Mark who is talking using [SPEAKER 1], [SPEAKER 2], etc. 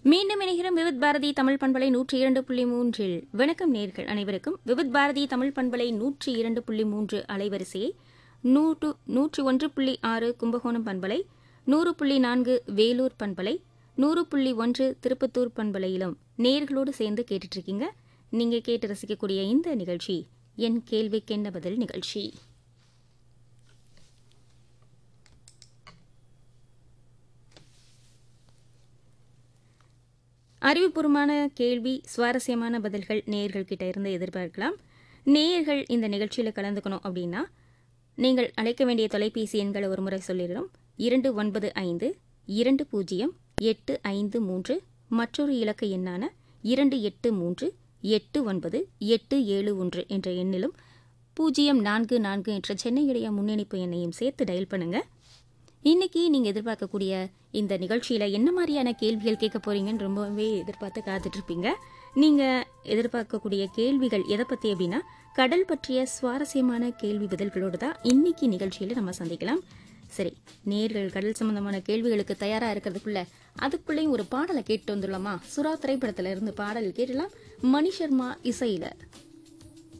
[SPEAKER 1] மீண்டும் இணைகிறோம் விவித் பாரதி தமிழ் பண்பலை நூற்றி இரண்டு புள்ளி மூன்றில் வணக்கம் நேர்கள் அனைவருக்கும் விவித் பாரதி தமிழ் பண்பலை நூற்றி இரண்டு புள்ளி மூன்று அலைவரிசையை நூற்று நூற்றி ஒன்று புள்ளி ஆறு கும்பகோணம் பண்பலை நூறு புள்ளி நான்கு வேலூர் பண்பலை நூறு புள்ளி ஒன்று திருப்பத்தூர் பண்பலையிலும் நேர்களோடு சேர்ந்து கேட்டுட்டு இருக்கீங்க நீங்க கேட்டு ரசிக்கக்கூடிய இந்த நிகழ்ச்சி என் கேள்விக்கென்ன பதில் நிகழ்ச்சி அறிவுபூர்வமான கேள்வி சுவாரஸ்யமான பதில்கள் நேயர்கள் கிட்ட இருந்து எதிர்பார்க்கலாம் நேயர்கள் இந்த நிகழ்ச்சியில் கலந்துக்கணும் அப்படின்னா நீங்கள் அழைக்க வேண்டிய தொலைபேசி எண்களை ஒரு முறை சொல்லிடுறோம் இரண்டு ஒன்பது ஐந்து இரண்டு பூஜ்ஜியம் எட்டு ஐந்து மூன்று மற்றொரு இலக்க எண்ணான இரண்டு எட்டு மூன்று எட்டு ஒன்பது எட்டு ஏழு ஒன்று என்ற எண்ணிலும் பூஜ்ஜியம் நான்கு நான்கு என்ற சென்னையுடைய முன்னணிப்பு எண்ணையும் சேர்த்து டயல் பண்ணுங்க இன்னைக்கு நீங்க எதிர்பார்க்கக்கூடிய இந்த நிகழ்ச்சியில என்ன மாதிரியான கேள்விகள் கேட்க போறீங்கன்னு ரொம்பவே எதிர்பார்த்து காத்துட்டு இருப்பீங்க நீங்க எதிர்பார்க்கக்கூடிய கேள்விகள் எதை பத்தி அப்படின்னா கடல் பற்றிய சுவாரஸ்யமான கேள்வி பதில்களோடு தான் இன்னைக்கு நிகழ்ச்சியில நம்ம சந்திக்கலாம் சரி நேர்கள் கடல் சம்பந்தமான கேள்விகளுக்கு தயாரா இருக்கிறதுக்குள்ள அதுக்குள்ளேயும் ஒரு பாடலை கேட்டு வந்துடலாமா சுறா திரைப்படத்துல இருந்து பாடல் கேட்டலாம் மணி சர்மா இசையில